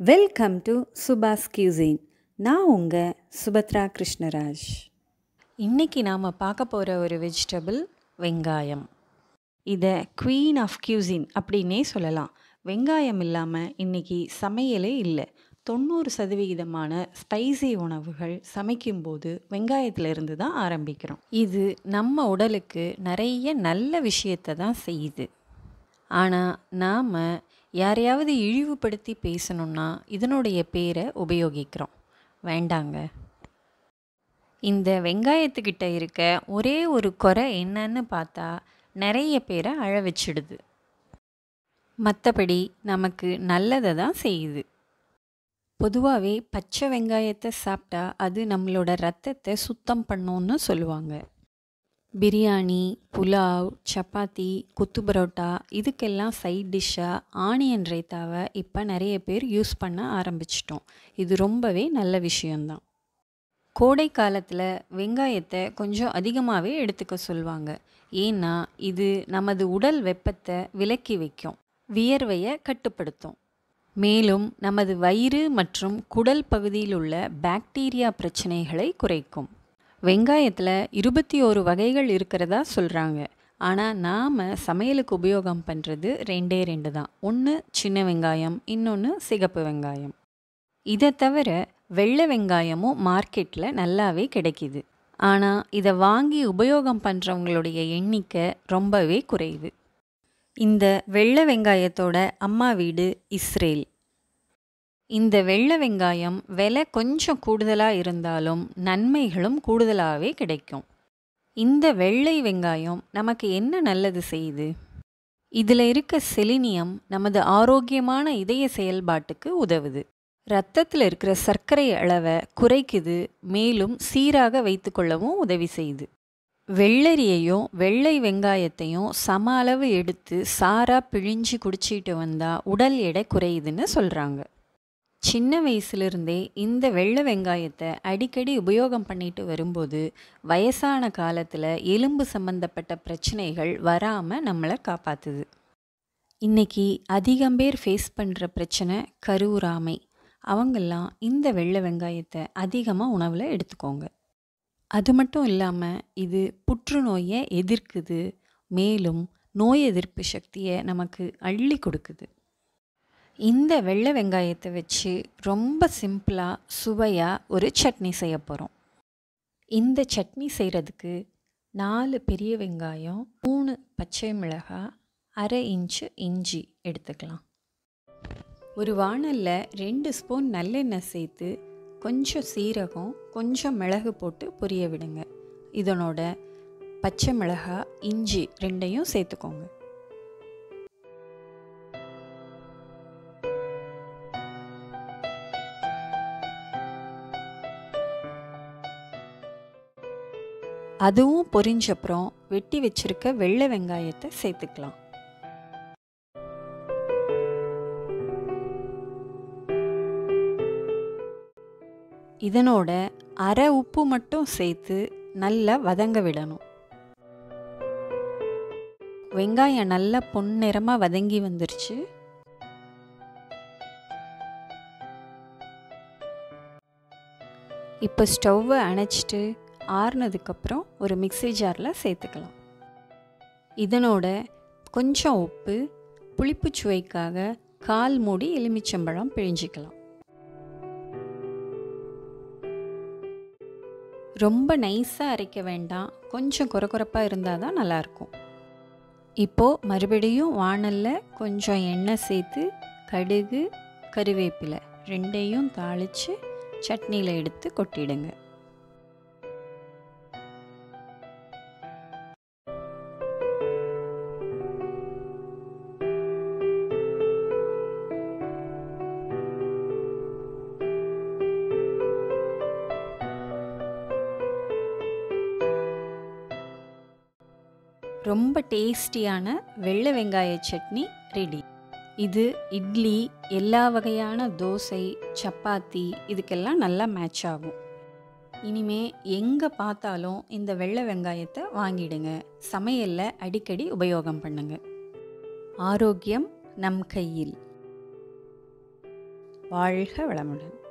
welcome to Subha's cuisine நான் உங்கள் சுபத்ரா கிருஷ்ணராஜ் இன்னைக்கு நாம் பார்க்க போகிற ஒரு வெஜிடபிள் வெங்காயம் இதை குவீன் ஆஃப் கியூசின் அப்படின்னே சொல்லலாம் வெங்காயம் இல்லாமல் இன்னைக்கு சமையலே இல்லை தொண்ணூறு சதவிகிதமான ஸ்பைசி உணவுகள் சமைக்கும்போது வெங்காயத்திலிருந்து தான் ஆரம்பிக்கிறோம் இது நம்ம உடலுக்கு நிறைய நல்ல விஷயத்தை தான் செய்யுது ஆனால் நாம் யாரையாவது இழிவுபடுத்தி பேசணுன்னா இதனுடைய பேரை உபயோகிக்கிறோம் வேண்டாங்க இந்த வெங்காயத்துக்கிட்ட இருக்க ஒரே ஒரு குறை என்னன்னு பார்த்தா நிறைய பேரை அழ வச்சிடுது மற்றபடி நமக்கு நல்லதை தான் செய்யுது பொதுவாகவே பச்சை வெங்காயத்தை சாப்பிட்டா அது நம்மளோட ரத்தத்தை சுத்தம் பண்ணும்னு சொல்லுவாங்க பிரியாணி புலாவ் சப்பாத்தி கொத்து பரோட்டா இதுக்கெல்லாம் சைட் டிஷ்ஷாக ஆனியன் ரைத்தாவை இப்போ நிறைய பேர் யூஸ் பண்ண ஆரம்பிச்சிட்டோம் இது ரொம்பவே நல்ல விஷயந்தான் கோடை காலத்தில் வெங்காயத்தை கொஞ்சம் அதிகமாகவே எடுத்துக்க சொல்லுவாங்க ஏன்னா இது நமது உடல் வெப்பத்தை விலக்கி வைக்கும் வியர்வையை கட்டுப்படுத்தும் மேலும் நமது வயிறு மற்றும் குடல் பகுதியில் உள்ள பாக்டீரியா பிரச்சனைகளை குறைக்கும் வெங்காயத்தில் இருபத்தி ஓரு வகைகள் இருக்கிறதா சொல்கிறாங்க ஆனால் நாம் சமையலுக்கு உபயோகம் பண்ணுறது ரெண்டே ரெண்டு தான் ஒன்று சின்ன வெங்காயம் இன்னொன்று சிகப்பு வெங்காயம் இதை தவிர வெள்ளை வெங்காயமும் மார்க்கெட்டில் நல்லாவே கிடைக்கிது ஆனால் இதை வாங்கி உபயோகம் பண்ணுறவங்களுடைய எண்ணிக்கை ரொம்பவே குறையுது இந்த வெள்ளை வெங்காயத்தோட அம்மா வீடு இஸ்ரேல் இந்த வெள்ளை வெங்காயம் விலை கொஞ்சம் கூடுதலாக இருந்தாலும் நன்மைகளும் கூடுதலாகவே கிடைக்கும் இந்த வெள்ளை வெங்காயம் நமக்கு என்ன நல்லது செய்யுது இதில் இருக்க செலினியம் நமது ஆரோக்கியமான இதய செயல்பாட்டுக்கு உதவுது ரத்தத்தில் இருக்கிற சர்க்கரை அளவை குறைக்குது மேலும் சீராக வைத்துக்கொள்ளவும் உதவி செய்யுது வெள்ளரியையும் வெள்ளை வெங்காயத்தையும் சம அளவு எடுத்து சாராக பிழிஞ்சு குடிச்சிட்டு வந்தால் உடல் எடை குறையுதுன்னு சொல்கிறாங்க சின்ன வயசுலேருந்தே இந்த வெள்ளை வெங்காயத்தை அடிக்கடி உபயோகம் பண்ணிட்டு வரும்போது வயசான காலத்தில் எலும்பு சம்பந்தப்பட்ட பிரச்சனைகள் வராமல் நம்மளை காப்பாற்றுது இன்றைக்கி அதிகம் பேர் ஃபேஸ் பண்ணுற பிரச்சனை கருவுராமை அவங்கெல்லாம் இந்த வெள்ளை வெங்காயத்தை அதிகமாக உணவில் எடுத்துக்கோங்க அது மட்டும் இல்லாமல் இது புற்றுநோயை எதிர்க்குது மேலும் நோய் எதிர்ப்பு சக்தியை நமக்கு அள்ளி கொடுக்குது இந்த வெள்ளை வெங்காயத்தை வச்சு ரொம்ப சிம்பிளாக சுவையாக ஒரு சட்னி செய்ய போகிறோம் இந்த சட்னி செய்கிறதுக்கு நாலு பெரிய வெங்காயம் மூணு பச்சை மிளகாய் அரை இன்ச்சு இஞ்சி எடுத்துக்கலாம் ஒரு வானலில் ரெண்டு ஸ்பூன் நல்லெண்ணெய் சேர்த்து கொஞ்சம் சீரகம் கொஞ்சம் மிளகு போட்டு பொரிய விடுங்க இதனோட பச்சை மிளகாய் இஞ்சி ரெண்டையும் சேர்த்துக்கோங்க அதுவும் பொரிஞ்சப்புறம் வெட்டி வச்சிருக்க வெள்ளை வெங்காயத்தை சேர்த்துக்கலாம் இதனோட அரை உப்பு மட்டும் சேர்த்து நல்லா வதங்க விடணும் வெங்காயம் நல்லா பொன்னிறமாக வதங்கி வந்துருச்சு இப்போ ஸ்டவ்வை அணைச்சிட்டு ஆறுனதுக்கப்புறம் ஒரு மிக்சி ஜாரில் சேர்த்துக்கலாம் இதனோட கொஞ்சம் உப்பு புளிப்பு சுவைக்காக கால் மூடி எலுமிச்சம்பழம் பிழிஞ்சிக்கலாம் ரொம்ப நைஸாக அரைக்க வேண்டாம் கொஞ்சம் குறக்குறப்பாக இருந்தால் தான் நல்லாயிருக்கும் இப்போது மறுபடியும் வானலில் கொஞ்சம் எண்ணெய் சேர்த்து கடுகு கருவேப்பிலை ரெண்டையும் தாளித்து சட்னியில் எடுத்து கொட்டிடுங்க ரொம்ப டேஸ்டியான வெள்ளை வெங்காய சட்னி ரெடி இது இட்லி எல்லா வகையான தோசை சப்பாத்தி இதுக்கெல்லாம் நல்லா மேட்ச் ஆகும் இனிமே எங்கே பார்த்தாலும் இந்த வெள்ளை வெங்காயத்தை வாங்கிடுங்க சமையலில் அடிக்கடி உபயோகம் பண்ணுங்க ஆரோக்கியம் நம் கையில் வாழ்க வளமுடன்